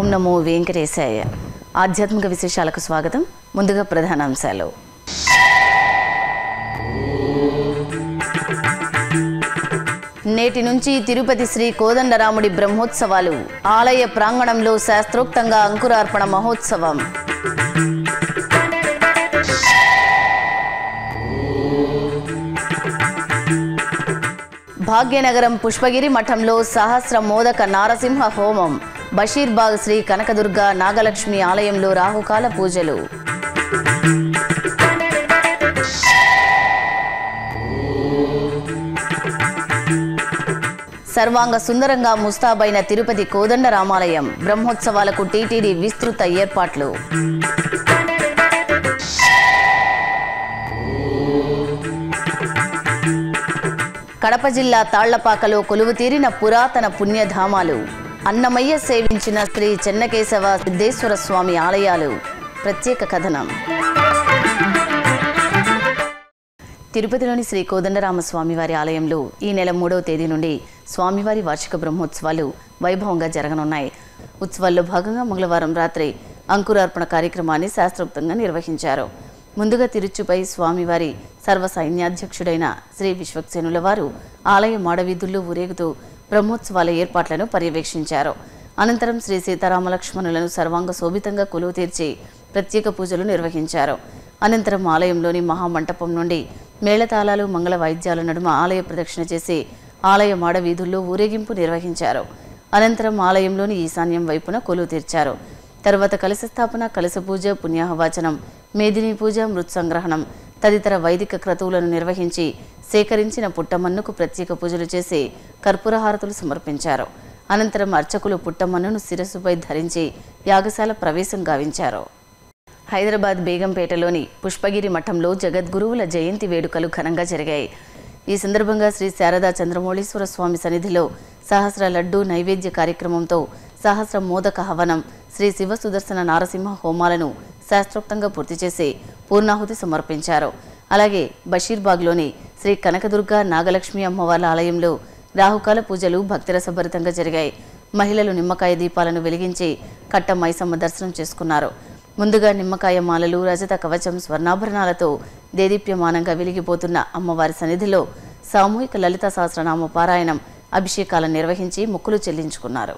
నమో వెంకటేశాయ ఆధ్యాత్మిక విశేషాలకు స్వాగతం ముందుగా ప్రధానాంశాలు నేటి నుంచి తిరుపతి శ్రీ కోదండరాముడి బ్రహ్మోత్సవాలు ఆలయ ప్రాంగణంలో శాస్త్రోక్తంగా అంకురార్పణ మహోత్సవం భాగ్యనగరం పుష్పగిరి మఠంలో సహస్ర మోదక నారసింహ హోమం బషీర్బాగ్ శ్రీ కనకదుర్గ నాగలక్ష్మి ఆలయంలో రాహుకాల పూజలు సర్వాంగ సుందరంగా ముస్తాబైన తిరుపతి కోదండ రామాలయం బ్రహ్మోత్సవాలకు టీటీడీ విస్తృత ఏర్పాట్లు కడప జిల్లా తాళ్లపాకలో కొలువు తీరిన పురాతన పుణ్యధామాలు అన్నమయ్య సేవించిన శ్రీ చెన్నకేశవ సిద్ధేశ్వర స్వామి ఆలయాలు ప్రత్యేక కథనం తిరుపతిలోని శ్రీ కోదండరామస్వామి వారి ఆలయంలో ఈ నెల మూడవ తేదీ నుండి స్వామివారి వార్షిక బ్రహ్మోత్సవాలు వైభవంగా జరగనున్నాయి ఉత్సవాల్లో భాగంగా మంగళవారం రాత్రి అంకురార్పణ కార్యక్రమాన్ని శాస్త్రోక్తంగా నిర్వహించారు ముందుగా తిరుచుపై స్వామివారి సర్వ సైన్యాధ్యక్షుడైన శ్రీ విశ్వక్సేనుల వారు ఆలయ మాడవీధుల్లో ఊరేగుతూ బ్రహ్మోత్సవాల ఏర్పాట్లను పర్యవేక్షించారు అనంతరం శ్రీ సీతారామలక్ష్మణులను సర్వాంగ శోభితంగా కొలువు తీర్చి ప్రత్యేక పూజలు నిర్వహించారు అనంతరం ఆలయంలోని మహామంటపం నుండి మేళతాళాలు మంగళ వాయిద్యాల నడుమ ఆలయ ప్రదక్షిణ చేసి ఆలయ మాడ వీధుల్లో ఊరేగింపు నిర్వహించారు అనంతరం ఆలయంలోని ఈశాన్యం వైపున కొలువు తీర్చారు తర్వాత కలశ స్థాపన కలశ పూజ పుణ్యాహవాచనం మేదిని పూజ మృత్ సంగ్రహణం తదితర వైదిక క్రతువులను నిర్వహించి సేకరించిన పుట్టమన్నుకు ప్రత్యేక పూజలు చేసి కర్పూరహారతులు సమర్పించారు అనంతరం అర్చకులు పుట్టమన్నును శిరస్సుపై ధరించి యాగశాల ప్రవేశం గావించారు హైదరాబాద్ బేగంపేటలోని పుష్పగిరి మఠంలో జగద్గురువుల జయంతి వేడుకలు ఘనంగా జరిగాయి ఈ సందర్భంగా శ్రీ శారదా చంద్రమౌళీశ్వర స్వామి సన్నిధిలో సహస్ర లడ్డూ నైవేద్య కార్యక్రమంతో సహస్ర మోదక హవనం శ్రీ శివ సుదర్శన నారసింహ హోమాలను శాస్త్రోక్తంగా పూర్తి చేసి పూర్ణాహుతి సమర్పించారు అలాగే బషీర్బాగ్లోని శ్రీ కనకదుర్గ నాగలక్ష్మి అమ్మవార్ల ఆలయంలో రాహుకాల పూజలు భక్తిరసభరితంగా జరిగాయి మహిళలు నిమ్మకాయ దీపాలను వెలిగించి కట్ట మైసమ్మ దర్శనం చేసుకున్నారు ముందుగా నిమ్మకాయ మాలలు రజత కవచం స్వర్ణాభరణాలతో దేదీప్యమానంగా వెలిగిపోతున్న అమ్మవారి సన్నిధిలో సామూహిక లలిత సహస్రనామ పారాయణం అభిషేకాలను నిర్వహించి మొక్కులు చెల్లించుకున్నారు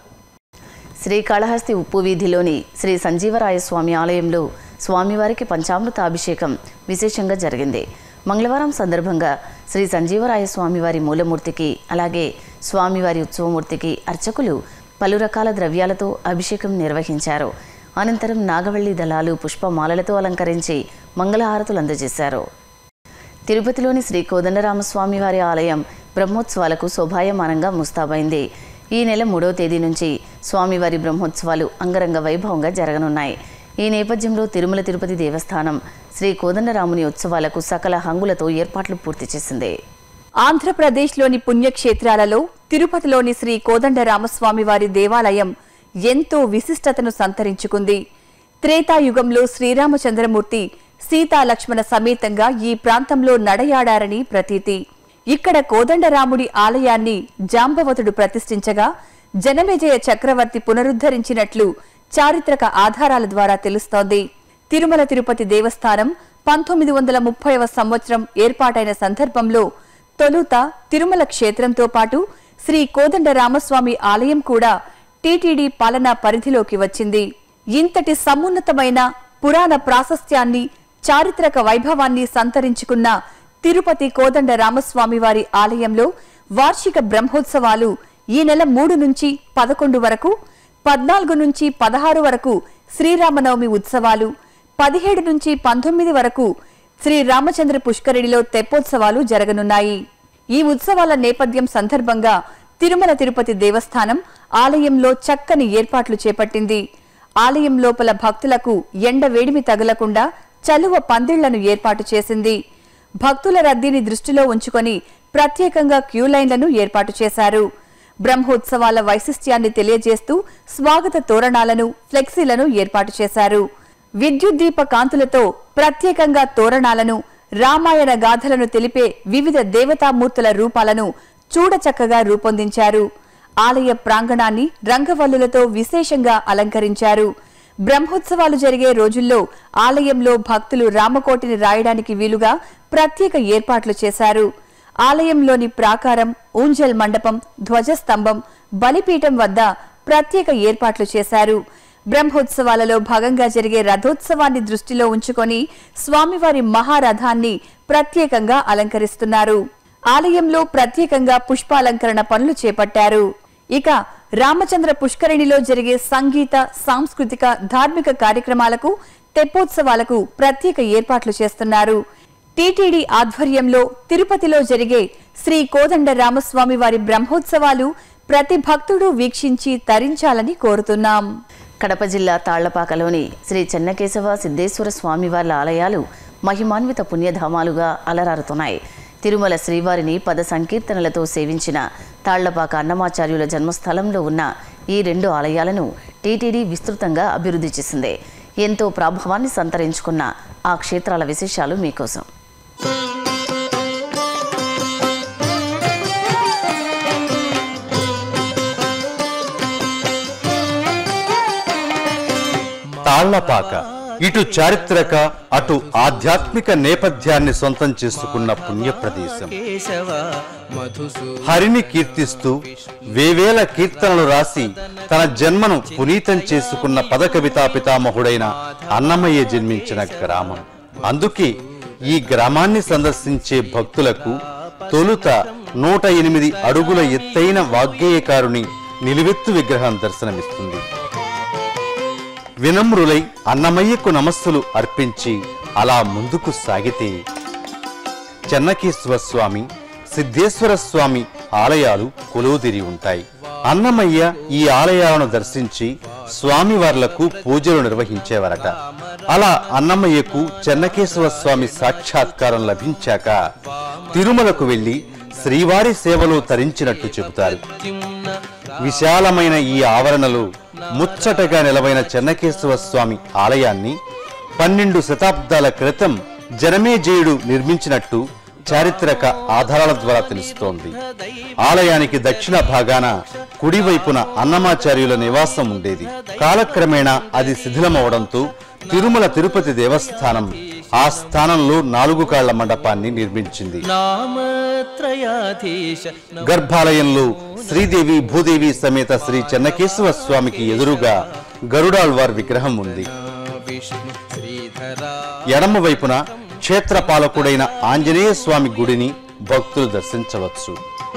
శ్రీకాళహస్తి ఉప్పు వీధిలోని శ్రీ సంజీవరాయ స్వామి ఆలయంలో స్వామివారికి పంచామృత అభిషేకం విశేషంగా జరిగింది మంగళవారం సందర్భంగా శ్రీ సంజీవరాయ స్వామివారి మూలమూర్తికి అలాగే స్వామివారి ఉత్సవమూర్తికి అర్చకులు పలు రకాల ద్రవ్యాలతో అభిషేకం నిర్వహించారు అనంతరం నాగవల్లి దళాలు పుష్పమాలలతో అలంకరించి మంగళహారతులు అందజేశారు తిరుపతిలోని శ్రీ కోదండరామస్వామి వారి ఆలయం బ్రహ్మోత్సవాలకు శోభాయమానంగా ముస్తాబైంది ఈ నెల మూడవ తేదీ నుంచి స్వామివారి బ్రహ్మోత్సవాలు అంగరంగ వైభవంగా జరగనున్నాయి ఈ నేపథ్యంలో తిరుమల తిరుపతి దేవస్థానం శ్రీ కోదండరాముని ఉత్సవాలకు సకల హంగులతో ఏర్పాట్లు పూర్తి చేసింది ఆంధ్రప్రదేశ్లోని పుణ్యక్షేత్రాలలో తిరుపతిలోని శ్రీ కోదండరామస్వామి వారి దేవాలయం ఎంతో విశిష్టతను సంతరించుకుంది త్రేతాయుగంలో శ్రీరామచంద్రమూర్తి సీతా లక్ష్మణ సమేతంగా ఈ ప్రాంతంలో నడయాడారని ప్రతీతి ఇక్కడ కోదండరాముడి ఆలయాన్ని జాంబవతుడు ప్రతిష్ఠించగా జనమేజయ చక్రవర్తి పునరుద్ధరించినట్లు చారిత్రక ఆధారాల ద్వారా తెలుస్తోంది తిరుమల తిరుపతి దేవస్థానం పంతొమ్మిది వందల ముప్పైవ సంవత్సరం ఏర్పాటైన సందర్భంలో తొలుత తిరుమల క్షేత్రంతో పాటు శ్రీ కోదండ రామస్వామి ఆలయం కూడా టీటీడీ పాలనా పరిధిలోకి వచ్చింది ఇంతటి సమున్నతమైన పురాణ ప్రాశస్త్యాన్ని చారిత్రక వైభవాన్ని సంతరించుకున్న తిరుపతి కోదండ రామస్వామి వారి ఆలయంలో వార్షిక బ్రహ్మోత్సవాలు ఈ నెల మూడు నుంచి పదకొండు వరకు పద్నాలుగు నుంచి పదహారు వరకు శ్రీరామనవమి ఉత్సవాలు పదిహేడు నుంచి పంతొమ్మిది వరకు శ్రీ రామచంద్ర పుష్కరిణిలో తెప్పోత్సవాలు జరగనున్నాయి ఈ ఉత్సవాల నేపథ్యం సందర్భంగా తిరుమల తిరుపతి దేవస్థానం ఆలయంలో చక్కని ఏర్పాట్లు చేపట్టింది ఆలయం లోపల భక్తులకు ఎండ వేడిమి తగలకుండా చలువ పందిళ్లను ఏర్పాటు చేసింది భక్తుల రద్దీని దృష్టిలో ఉంచుకొని ప్రత్యేకంగా క్యూ లైన్లను ఏర్పాటు చేశారు బ్రహ్మోత్సవాల వైశిష్ట్యాన్ని తెలియజేస్తూ స్వాగత తోరణాలను ఫ్లెక్సీలను ఏర్పాటు చేశారు విద్యుత్ దీప కాంతులతో ప్రత్యేకంగా తోరణాలను రామాయణ గాథలను తెలిపే వివిధ దేవతామూర్తుల రూపాలను చూడచక్కగా రూపొందించారు ఆలయ ప్రాంగణాన్ని రంగవల్లులతో విశేషంగా అలంకరించారు బ్రహ్మోత్సవాలు జరిగే రోజుల్లో ఆలయంలో భక్తులు రామకోటిని రాయడానికి వీలుగా ప్రత్యేక ఏర్పాట్లు చేశారు ఆలయంలోని ప్రాకారం ఊంజల్ మండపం ధ్వజస్తంభం బలిపీఠం వద్ద ప్రత్యేక ఏర్పాట్లు చేశారు బ్రహ్మోత్సవాలలో భాగంగా జరిగే రథోత్సవాన్ని దృష్టిలో ఉంచుకొని స్వామివారి మహారథాన్ని ప్రత్యేకంగా అలంకరిస్తున్నారు ఆలయంలో ప్రత్యేకంగా పుష్పాలంకరణ పనులు చేపట్టారు ఇక రామచంద్ర పుష్కరిణిలో జరిగే సంగీత సాంస్కృతిక ధార్మిక కార్యక్రమాలకు తెప్పోత్సవాలకు ప్రత్యేక ఏర్పాట్లు చేస్తున్నారు టీటీడీ ఆధ్వర్యంలో తిరుపతిలో జరిగే శ్రీ కోదండ రామస్వామి వారి బ్రహ్మోత్సవాలు ప్రతి భక్తుడు వీక్షించి తరించాలని కోరుతున్నాం కడప జిల్లా తాళ్లపాకలోని శ్రీ చెన్నకేశవ సిద్ధేశ్వర స్వామివార్ల ఆలయాలు మహిమాన్విత పుణ్యధామాలుగా అలరారుతున్నాయి తిరుమల శ్రీవారిని పద సంకీర్తనలతో సేవించిన తాళ్లపాక అన్నమాచార్యుల జన్మస్థలంలో ఉన్న ఈ రెండు ఆలయాలను టీటీడీ విస్తృతంగా అభివృద్ధి చేసింది ఎంతో ప్రాభవాన్ని సంతరించుకున్న ఆ క్షేత్రాల విశేషాలు మీకోసం తాళ్లపాక ఇటు చారిత్రక అటు ఆధ్యాత్మిక నేపథ్యాన్ని సొంతం చేసుకున్న పుణ్యప్రదేశం కేశవ మధుసూ హరిని కీర్తిస్తూ వేవేల కీర్తనలు రాసి తన జన్మను పునీతం చేసుకున్న పద కవితా పితామహుడైన అన్నమయ్య జన్మించిన గ్రామం అందుకే ఈ గ్రామాన్ని సందర్శించే భక్తులకు తొలుత నూట ఎనిమిది అడుగుల ఎత్తైన వాగ్గేయకారుని నిలువెత్తు విగ్రహం దర్శనమిస్తుంది వినమ్రులై అన్నమయ్యకు నమస్సులు అర్పించి అలా ముందుకు సాగితే చెన్నకేశ్వర స్వామి సిద్ధేశ్వర స్వామి ఆలయాలు కొలువుదిరి ఉంటాయి అన్నమయ్య ఈ ఆలయాలను దర్శించి స్వామివార్లకు పూజలు నిర్వహించేవారట అలా అన్నమయ్యకు చెన్నకేశ్వర స్వామి సాక్షాత్కారం లభించాక తిరుమలకు వెళ్లి శ్రీవారి సేవలో తరించినట్టు చెబుతారు విశాలమైన ఈ ఆవరణలో ముచ్చటగా నిలవైన చెన్నకేశ్వర స్వామి ఆలయాన్ని పన్నెండు శతాబ్దాల క్రితం జనమేజయుడు నిర్మించినట్టు చారిత్రక ఆధారాల ద్వారా తెలుస్తోంది ఆలయానికి దక్షిణ భాగాన కుడివైపున అన్నమాచార్యుల నివాసం ఉండేది కాలక్రమేణా అది శిథిలమవడంతో తిరుమల తిరుపతి దేవస్థానం ఆ స్థానంలో నాలుగు కాళ్ల మండపాన్ని నిర్మించింది నామత్రయాధీశ గర్భాలయంలో శ్రీదేవి భూదేవి సమేత శ్రీ చెన్నకేశవ స్వామికి ఎదురుగా గరుడాళ్వార్ విగ్రహం ఉంది విష్ణు శ్రీధరా ఎడమ వైపున క్షేత్రపాలకుడైన ఆంజనేయ స్వామి గుడిని భక్తులు దర్శించవచ్చు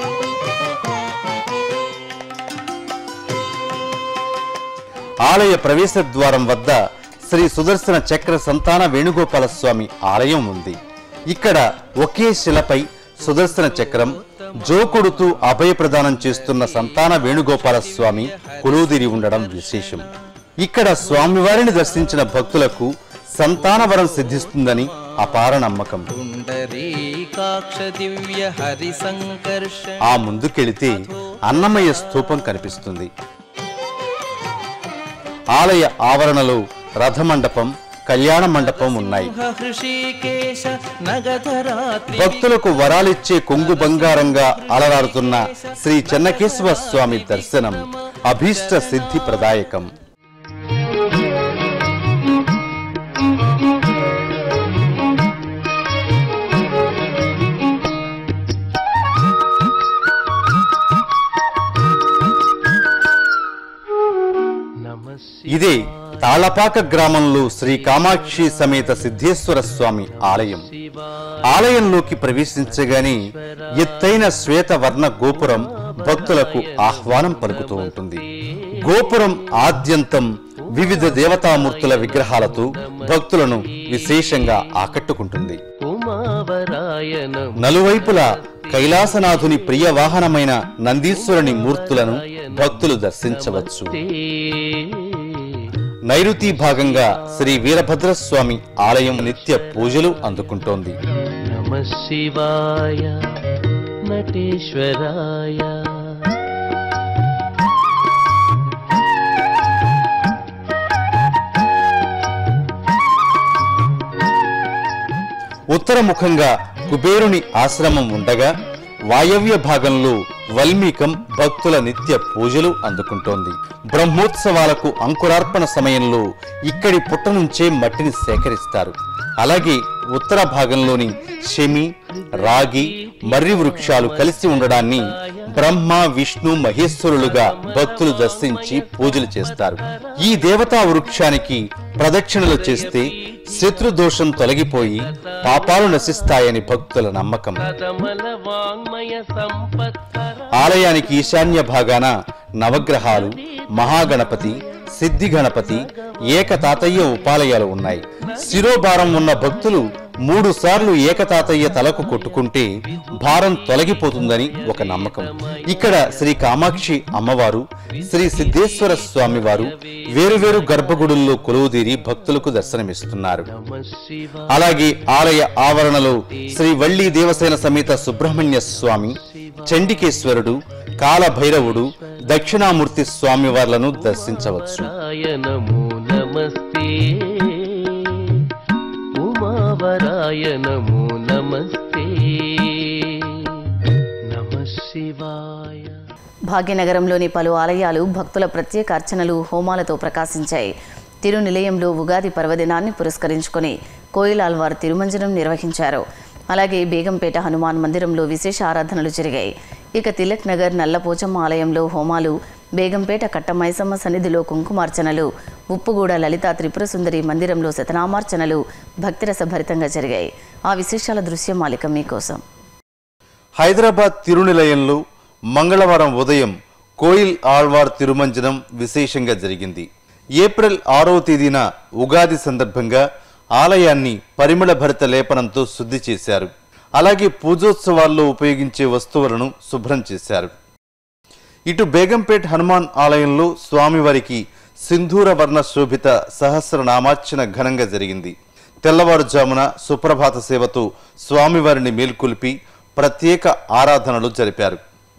ఆలయ ప్రవేశ ద్వారం వద్ద శ్రీ సుదర్శన చక్ర సంతాన వేణుగోపాల స్వామి ఆలయం ఉంది ఇక్కడ ఒకే శిలపై సుదర్శన చక్రం జోకొడుతూ అభయ ప్రదానం చేస్తున్న సంతాన వేణుగోపాల స్వామి కొలువుదిరి ఉండడం విశేషం ఇక్కడ స్వామివారిని దర్శించిన భక్తులకు సంతానవరం సిద్ధిస్తుందని అపార నమ్మకం పుండరీకాక్ష దివ్య హరి సంకర్ష ఆ ముందుకెళితే అన్నమయ్య స్తూపం కనిపిస్తుంది ఆలయ ఆవరణలో రథమండపం కళ్యాణ మండపం ఉన్నాయి హృషికేశ నగధరాత్రి భక్తులకు వరాలిచ్చే కొంగు బంగారంగా అలరారుతున్న శ్రీ చెన్నకేశవ స్వామి దర్శనం అభీష్ట సిద్ధి ప్రదాయకం ఇదే తాళపాక గ్రామంలో శ్రీ కామాక్షి సమేత సిద్ధేశ్వర స్వామి ఆలయం ఆలయంలోకి ప్రవేశించగానే ఎత్తైన శ్వేతవర్ణ గోపురం భక్తులకు ఆహ్వానం పలుకుతూ ఉంటుంది గోపురం ఆద్యంతం వివిధ దేవతామూర్తుల విగ్రహాలతో భక్తులను విశేషంగా ఆకట్టుకుంటుంది ఉమావరాయనం నలువైపులా కైలాసనాథుని ప్రియ వాహనమైన నందీశ్వరుని మూర్తులను భక్తులు దర్శించవచ్చు నైరుతి భాగంగా శ్రీ వీరభద్రస్వామి ఆలయం నిత్య పూజలు అందుకుంటోంది నమ శివాయ నటేశ్వరాయ ఉత్తరముఖంగా కుబేరుని ఆశ్రమం ఉండగా వాయవ్య భాగంలో వల్మీకం భక్తుల నిత్య పూజలు అందుకుంటోంది బ్రహ్మోత్సవాలకు అంకురార్పణ సమయంలో ఇక్కడి పుట్ట నుంచే మట్టిని సేకరిస్తారు అలాగే ఉత్తర భాగంలోని శమి రాగి మర్రి వృక్షాలు కలిసి ఉండడాన్ని బ్రహ్మ విష్ణు మహేశ్వరులుగా భక్తులు దర్శించి పూజలు చేస్తారు ఈ దేవతా వృక్షానికి ప్రదక్షిణలు చేస్తే శత్రు దోషం తొలగిపోయి పాపాలు నశిస్తాయని భక్తుల నమ్మకం కమల వాంగ్మయ సంపత్కర ఆలయానికి ఈశాన్య భాగాన నవగ్రహాలు మహాగణపతి సిద్ధి గణపతి ఏకతాతయ్య ఉపాలయాలు ఉన్నాయి శిరోభారం ఉన్న భక్తులు మూడు సార్లు ఏకతాతయ్య తలకు కొట్టుకుంటే భారం తొలగిపోతుందని ఒక నమ్మకం ఇక్కడ శ్రీ కామాక్షి అమ్మవారు శ్రీ సిద్ధేశ్వర స్వామి వారు వేరువేరు గర్భగుడుల్లో కొలువుదీరి భక్తులకు దర్శనమిస్తున్నారు నమ శివ అలాగే ఆలయ ఆవరణలో శ్రీ వల్లి దేవసేన సమేత సుబ్రహ్మణ్య స్వామి చండికేశ్వరుడు కాలభైరవుడు దక్షిణామూర్తి స్వామి వార్లను దర్శించవచ్చు నారాయణము నమస్తే ఉమావరాయ నమో నమస్తే నమ శివాయ భాగ్యనగరంలోని పలు ఆలయాలు భక్తుల ప్రత్యేక అర్చనలు హోమాలతో ప్రకాశించాయి తిరునిలయంలో ఉగాది పర్వదినాన్ని పురస్కరించుకొని కోయిలాల్వార్ తిరుమంజనం నిర్వహించారు అలాగే బేగంపేట హనుమాన్ మందిరంలో విశేష ఆరాధనలు జరిగాయి ఇక తిలక్ నగర్ నల్లపోచమ్మ ఆలయంలో హోమాలు బేగంపేట కట్టమైసమ్మ సన్నిధిలో కుంకుమార్చనలు ఉప్పుగూడ లలిత త్రిపుర సుందరి మందిరంలో శతనామార్చనలు భక్తిరసభరితంగా జరిగాయి ఆ విశేషాల దృశ్యమాలిక మీకోసం హైదరాబాద్ తిరునిలయంలో మంగళవారం ఉదయం కోయిల్ ఆళ్వార్ తిరుమంజనం విశేషంగా జరిగింది ఏప్రిల్ ఆరవ తేదీన ఉగాది సందర్భంగా ఆలయాన్ని పరిమళ భరిత లేపనంతో శుద్ధి చేశారు అలాగే పూజోత్సవాల్లో ఉపయోగించే వస్తువులను శుభ్రం చేశారు ఇటు బేగంపేట్ హనుమాన్ ఆలయంలో స్వామివారికి సింధూర వర్ణ శోభిత సహస్రనామార్చన ఘనంగా జరిగింది తెల్లవారుజామున సుప్రభాత సేవతో స్వామివారిని మేల్కొల్పి ప్రత్యేక ఆరాధనలు జరిపారు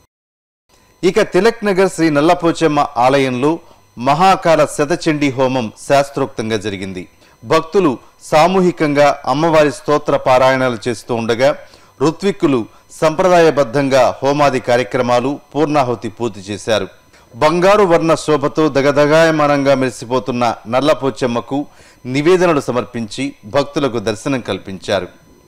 ఇక తిలక్ నగర్ శ్రీ నల్లపోచమ్మ ఆలయంలో మహాకాల శతచండీ హోమం శాస్త్రోక్తంగా జరిగింది భక్తులు సామూహికంగా అమ్మవారి స్తోత్ర పారాయణాలు చేస్తూ ఉండగా ఋత్విక్కులు సంప్రదాయబద్ధంగా హోమాది కార్యక్రమాలు పూర్ణాహుతి పూర్తి చేశారు బంగారు వర్ణ శోభతో దగదగాయమానంగా మెరిసిపోతున్న నల్లపోచమ్మకు నివేదనలు సమర్పించి భక్తులకు దర్శనం కల్పించారు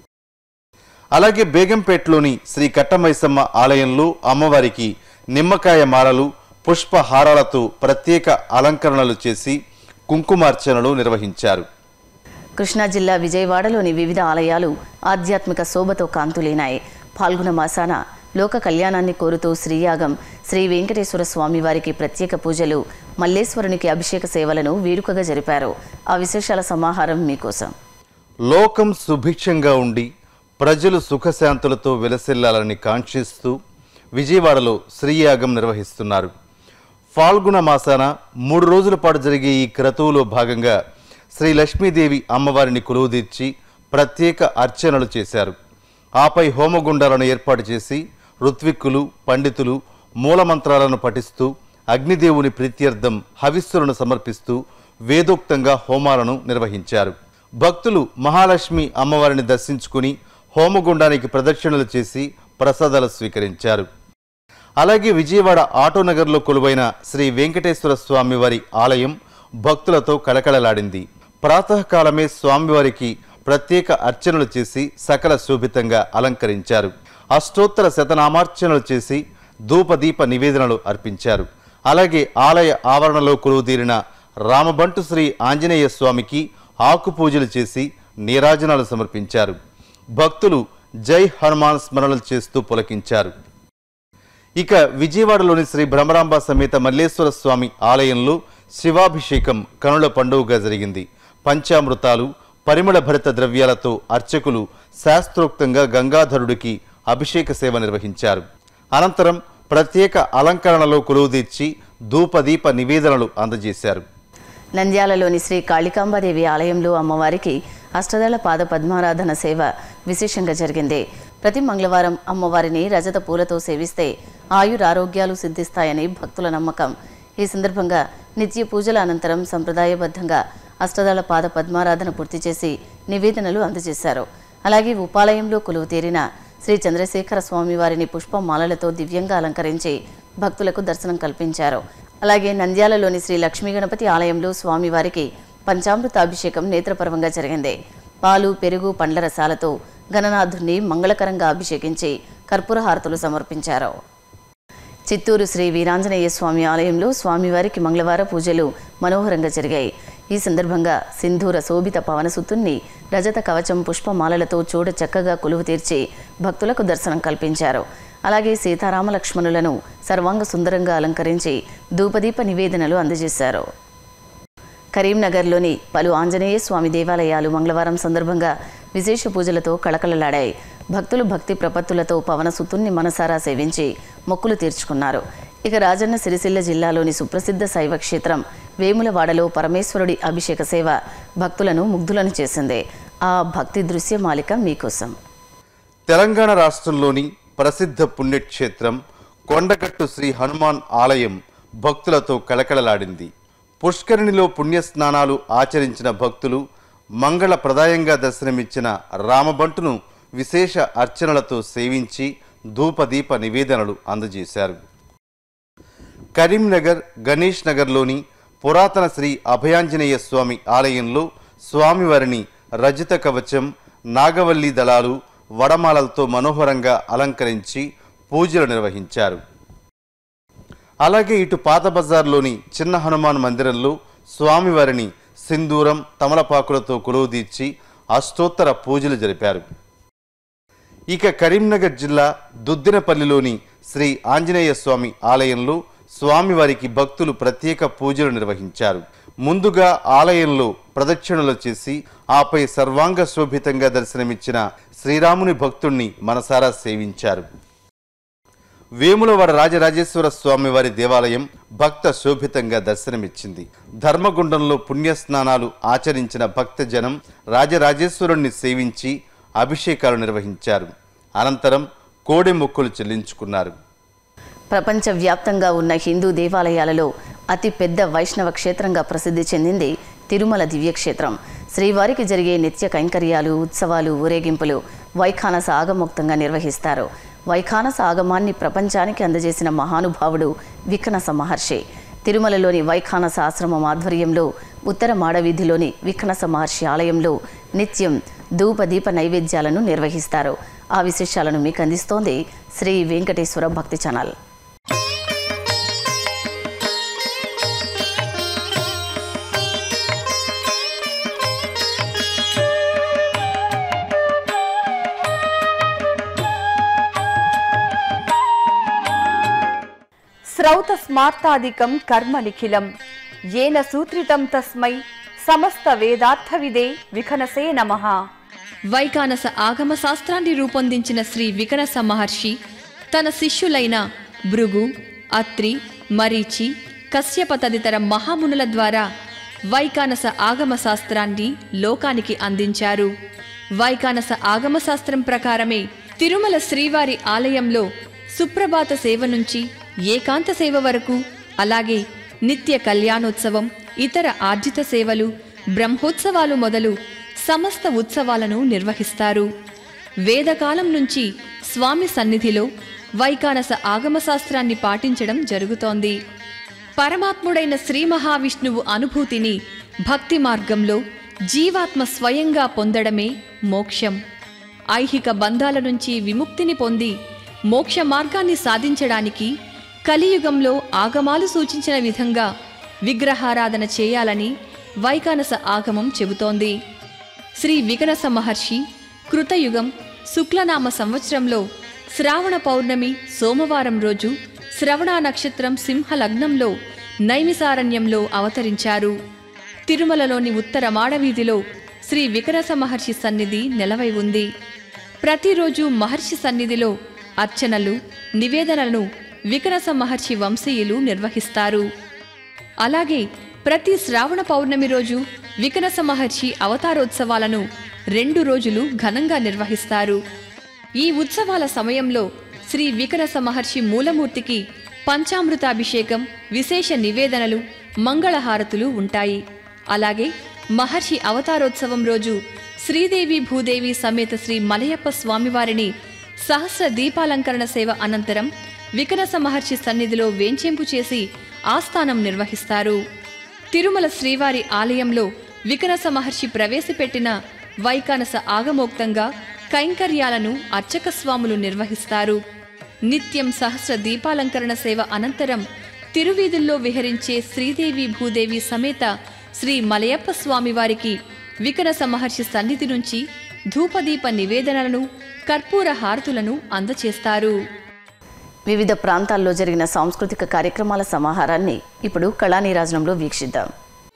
అలాగే బేగంపేటలోని శ్రీ కట్టమైసమ్మ ఆలయంలో అమ్మవారికి నిమ్మకాయ మాలలు పుష్పహారాలతో ప్రత్యేక అలంకరణలు చేసి కుంకుమార్చనలు నిర్వహించారు కృష్ణా జిల్లా విజయవాడలోని వివిధ ఆలయాలు ఆధ్యాత్మిక శోభతో కాంతులీనాయి పాల్గొన మాసాన లోక కళ్యాణాన్ని కోరుతూ శ్రీయాగం శ్రీ వెంకటేశ్వర స్వామి వారికి ప్రత్యేక పూజలు మల్లేశ్వరునికి అభిషేక సేవలను వేడుకగా జరిపారు ఆ విశేషాల సమాహారం మీకోసం లోకం సుభిక్షంగా ఉండి ప్రజలు సుఖశాంతులతో వెలసిల్లాలని కాంక్షిస్తూ విజయవాడలో శ్రీయాగం నిర్వహిస్తున్నారు ఫాల్గుణ మాసాన మూడు రోజుల పాటు జరిగే ఈ క్రతువులో భాగంగా శ్రీ లక్ష్మీదేవి అమ్మవారిని కొలువుదీర్చి ప్రత్యేక అర్చనలు చేశారు ఆపై హోమగుండాలను ఏర్పాటు చేసి ఋత్విక్కులు పండితులు మూలమంత్రాలను పఠిస్తూ అగ్నిదేవుని ప్రీత్యర్థం హవిస్సులను సమర్పిస్తూ వేదోక్తంగా హోమాలను నిర్వహించారు భక్తులు మహాలక్ష్మి అమ్మవారిని దర్శించుకుని హోమగుండానికి ప్రదక్షిణలు చేసి ప్రసాదాలు స్వీకరించారు అలాగే విజయవాడ ఆటోనగర్లో కొలువైన శ్రీ వెంకటేశ్వర స్వామివారి ఆలయం భక్తులతో కళకళలాడింది ప్రాతకాలమే స్వామివారికి ప్రత్యేక అర్చనలు చేసి సకల శోభితంగా అలంకరించారు అష్టోత్తర శతనామార్చనలు చేసి ధూపదీప నివేదనలు అర్పించారు అలాగే ఆలయ ఆవరణలో కొలువుదీరిన రామబంటు శ్రీ ఆంజనేయ స్వామికి ఆకు పూజలు చేసి నీరాజనాలు సమర్పించారు భక్తులు జై హనుమాన్ స్మరణలు చేస్తూ పులకించారు ఇక విజయవాడలోని శ్రీ భ్రమరాంబ సమేత మల్లేశ్వర స్వామి ఆలయంలో శివాభిషేకం కనుల పండుగగా జరిగింది పంచామృతాలు పరిమళ భరిత ద్రవ్యాలతో అర్చకులు శాస్త్రోక్తంగా గంగాధరుడికి అభిషేక సేవ నిర్వహించారు అనంతరం ప్రత్యేక అలంకరణలో కొలువుదీర్చి ధూపదీప నివేదనలు అందజేశారు నంద్యాలలోని శ్రీ కాళికాంబాదేవి ఆలయంలో అమ్మవారికి అష్టదళ పాద పద్మారాధన సేవ విశేషంగా జరిగింది ప్రతి మంగళవారం అమ్మవారిని రజత పూలతో సేవిస్తే ఆయురారోగ్యాలు సిద్ధిస్తాయని భక్తుల నమ్మకం ఈ సందర్భంగా నిత్య పూజల అనంతరం సంప్రదాయబద్ధంగా అష్టదళ పాద పద్మారాధన పూర్తి చేసి నివేదనలు అందజేశారు అలాగే ఉపాలయంలో కొలువు తీరిన శ్రీ చంద్రశేఖర స్వామి వారిని పుష్పమాలలతో దివ్యంగా అలంకరించి భక్తులకు దర్శనం కల్పించారు అలాగే నంద్యాలలోని శ్రీ లక్ష్మీ గణపతి ఆలయంలో స్వామివారికి పంచామృతాభిషేకం నేత్రపర్వంగా జరిగింది పాలు పెరుగు పండ్ల రసాలతో గణనాథుణ్ణి మంగళకరంగా అభిషేకించి కర్పూర హారతులు సమర్పించారు చిత్తూరు శ్రీ వీరాంజనేయ స్వామి ఆలయంలో స్వామివారికి మంగళవార పూజలు మనోహరంగా జరిగాయి ఈ సందర్భంగా సింధూర శోభిత పవనసుతుణ్ణి రజత కవచం పుష్పమాలలతో చూడ చక్కగా కొలువు తీర్చి భక్తులకు దర్శనం కల్పించారు అలాగే సీతారామ లక్ష్మణులను సర్వాంగ సుందరంగా అలంకరించి ధూపదీప నివేదనలు అందజేశారు కరీంనగర్లోని పలు ఆంజనేయ స్వామి దేవాలయాలు మంగళవారం సందర్భంగా విశేష పూజలతో కళకళలాడాయి భక్తులు భక్తి ప్రపత్తులతో పవనసుతుణ్ణి మనసారా సేవించి మొక్కులు తీర్చుకున్నారు ఇక రాజన్న సిరిసిల్ల జిల్లాలోని సుప్రసిద్ధ శైవ క్షేత్రం వేములవాడలో పరమేశ్వరుడి అభిషేక సేవ భక్తులను ముగ్ధులను చేసింది ఆ భక్తి దృశ్యమాలిక మీకోసం తెలంగాణ రాష్ట్రంలోని ప్రసిద్ధ పుణ్యక్షేత్రం కొండగట్టు శ్రీ హనుమాన్ ఆలయం భక్తులతో కళకళలాడింది పుష్కరిణిలో పుణ్యస్నానాలు ఆచరించిన భక్తులు మంగళప్రదాయంగా దర్శనమిచ్చిన రామబంటును విశేష అర్చనలతో సేవించి ధూపదీప నివేదనలు అందజేశారు కరీంనగర్ గణేష్ నగర్లోని పురాతన శ్రీ అభయాంజనేయ స్వామి ఆలయంలో స్వామివారిని రజిత కవచం నాగవల్లి దళాలు వడమాలలతో మనోహరంగా అలంకరించి పూజలు నిర్వహించారు అలాగే ఇటు పాత బజార్లోని చిన్న హనుమాన్ మందిరంలో స్వామివారిని సింధూరం తమలపాకులతో కొలువుదీర్చి అష్టోత్తర పూజలు జరిపారు ఇక కరీంనగర్ జిల్లా దుద్దినపల్లిలోని శ్రీ ఆంజనేయ స్వామి ఆలయంలో స్వామివారికి భక్తులు ప్రత్యేక పూజలు నిర్వహించారు ముందుగా ఆలయంలో ప్రదక్షిణలు చేసి ఆపై సర్వాంగ శోభితంగా దర్శనమిచ్చిన శ్రీరాముని భక్తుణ్ణి మనసారా సేవించారు వేములవాడ రాజరాజేశ్వర స్వామివారి దేవాలయం భక్త శోభితంగా దర్శనమిచ్చింది ధర్మగుండంలో పుణ్యస్నానాలు ఆచరించిన భక్తజనం రాజరాజేశ్వరుణ్ణి సేవించి అభిషేకాలు నిర్వహించారు అనంతరం కోడె మొక్కులు చెల్లించుకున్నారు ప్రపంచవ్యాప్తంగా ఉన్న హిందూ దేవాలయాలలో అతి పెద్ద వైష్ణవ క్షేత్రంగా ప్రసిద్ధి చెందింది తిరుమల దివ్యక్షేత్రం శ్రీవారికి జరిగే నిత్య కైంకర్యాలు ఉత్సవాలు ఊరేగింపులు వైఖానస ఆగమోక్తంగా నిర్వహిస్తారు వైఖానస ఆగమాన్ని ప్రపంచానికి అందజేసిన మహానుభావుడు వికనస మహర్షి తిరుమలలోని వైఖానస ఆశ్రమం ఆధ్వర్యంలో ఉత్తర మాడవీధిలోని వికనస మహర్షి ఆలయంలో నిత్యం ధూపదీప నైవేద్యాలను నిర్వహిస్తారు ఆ విశేషాలను మీకు అందిస్తోంది శ్రీ వెంకటేశ్వర భక్తి ఛానల్ శ్రౌత స్మార్తాదికం కర్మ నిఖిలం ఏన సూత్రితం తస్మై సమస్త వేదార్థవిదే విఖనసే నమః వైకానస ఆగమ శాస్త్రాన్ని రూపొందించిన శ్రీ వికనస మహర్షి తన శిష్యులైన భృగు అత్రి మరీచి కశ్యప తదితర మహామునుల ద్వారా వైకానస ఆగమ శాస్త్రాన్ని లోకానికి అందించారు వైకానస ఆగమ శాస్త్రం ప్రకారమే తిరుమల శ్రీవారి ఆలయంలో సుప్రభాత సేవ నుంచి ఏకాంత సేవ వరకు అలాగే నిత్య కళ్యాణోత్సవం ఇతర ఆర్జిత సేవలు బ్రహ్మోత్సవాలు మొదలు సమస్త ఉత్సవాలను నిర్వహిస్తారు వేదకాలం నుంచి స్వామి సన్నిధిలో వైకానస ఆగమశాస్త్రాన్ని పాటించడం జరుగుతోంది పరమాత్ముడైన శ్రీ మహావిష్ణువు అనుభూతిని భక్తి మార్గంలో జీవాత్మ స్వయంగా పొందడమే మోక్షం ఐహిక బంధాల నుంచి విముక్తిని పొంది మోక్ష మార్గాన్ని సాధించడానికి కలియుగంలో ఆగమాలు సూచించిన విధంగా విగ్రహారాధన చేయాలని వైకానస ఆగమం చెబుతోంది శ్రీ వికనస మహర్షి కృతయుగం శుక్లనామ సంవత్సరంలో శ్రావణ పౌర్ణమి సోమవారం రోజు శ్రవణ నక్షత్రం సింహ లగ్నంలో నైమిసారణ్యంలో అవతరించారు తిరుమలలోని ఉత్తర మాడవీధిలో శ్రీ వికనస మహర్షి సన్నిధి నెలవై ఉంది ప్రతిరోజు మహర్షి సన్నిధిలో అర్చనలు నివేదనలను వికనస మహర్షి వంశీయులు నిర్వహిస్తారు అలాగే ప్రతి శ్రావణ పౌర్ణమి రోజు వికనస మహర్షి అవతారోత్సవాలను రెండు రోజులు ఘనంగా నిర్వహిస్తారు ఈ ఉత్సవాల సమయంలో శ్రీ వికనస మహర్షి మూలమూర్తికి పంచామృతాభిషేకం విశేష నివేదనలు మంగళహారతులు ఉంటాయి అలాగే మహర్షి అవతారోత్సవం రోజు శ్రీదేవి భూదేవి సమేత శ్రీ మలయప్ప స్వామివారిని సహస్ర దీపాలంకరణ సేవ అనంతరం వికనస మహర్షి సన్నిధిలో వేంచేంపు చేసి ఆస్థానం నిర్వహిస్తారు తిరుమల శ్రీవారి ఆలయంలో వికనస మహర్షి ప్రవేశపెట్టిన వైకానస ఆగమోక్తంగా కైంకర్యాలను అర్చక స్వాములు నిర్వహిస్తారు నిత్యం సహస్ర దీపాలంకరణ సేవ అనంతరం తిరువీధుల్లో విహరించే శ్రీదేవి భూదేవి సమేత శ్రీ మలయప్ప స్వామివారికి వికనస మహర్షి సన్నిధి నుంచి ధూపదీప నివేదనలను కర్పూర హారతులను అందచేస్తారు వివిధ ప్రాంతాల్లో జరిగిన సాంస్కృతిక కార్యక్రమాల సమాహారాన్ని ఇప్పుడు కళానీరాజనంలో వీక్షిద్దాం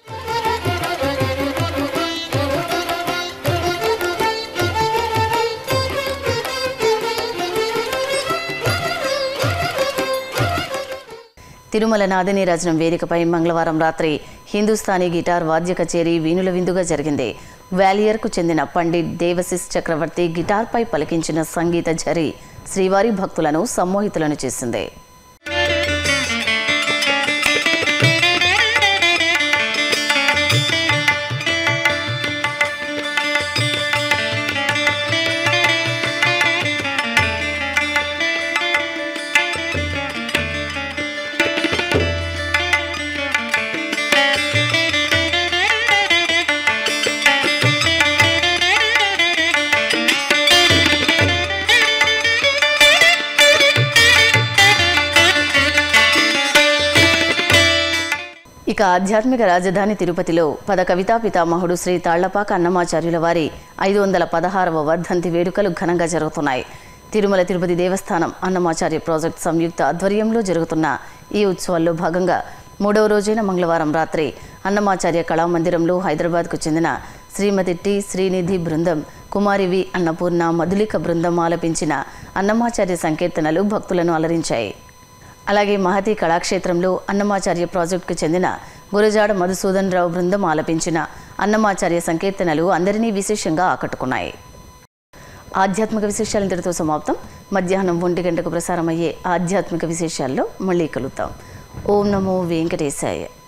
తిరుమల నాదనీరాజనం వేదికపై మంగళవారం రాత్రి హిందుస్థానీ గిటార్ వాద్య కచేరీ వీణుల విందుగా జరిగింది గ్వాలియర్కు చెందిన పండిట్ దేవశిస్ చక్రవర్తి గిటార్పై పలికించిన సంగీత ఝరి శ్రీవారి భక్తులను సమ్మోహితులను చేసింది ఇక ఆధ్యాత్మిక రాజధాని తిరుపతిలో పద కవితా పితామహుడు శ్రీ తాళ్లపాక అన్నమాచార్యుల వారి ఐదు వందల పదహారవ వర్ధంతి వేడుకలు ఘనంగా జరుగుతున్నాయి తిరుమల తిరుపతి దేవస్థానం అన్నమాచార్య ప్రాజెక్ట్ సంయుక్త ఆధ్వర్యంలో జరుగుతున్న ఈ ఉత్సవాల్లో భాగంగా మూడవ రోజైన మంగళవారం రాత్రి అన్నమాచార్య కళామందిరంలో హైదరాబాద్కు చెందిన శ్రీమతి టి శ్రీనిధి బృందం కుమారి వి అన్నపూర్ణ మధులిక బృందం ఆలపించిన అన్నమాచార్య సంకీర్తనలు భక్తులను అలరించాయి అలాగే మహతి కళాక్షేత్రంలో అన్నమాచార్య ప్రాజెక్టుకు చెందిన గురజాడ మధుసూదన్ రావు బృందం ఆలపించిన అన్నమాచార్య సంకీర్తనలు అందరినీ విశేషంగా ఆకట్టుకున్నాయి ఆధ్యాత్మిక విశేషాలు ఇంతటితో సమాప్తం మధ్యాహ్నం ఒంటి గంటకు ప్రసారమయ్యే ఆధ్యాత్మిక విశేషాల్లో మళ్ళీ కలుద్దాం ఓం నమో వెంకటేశాయ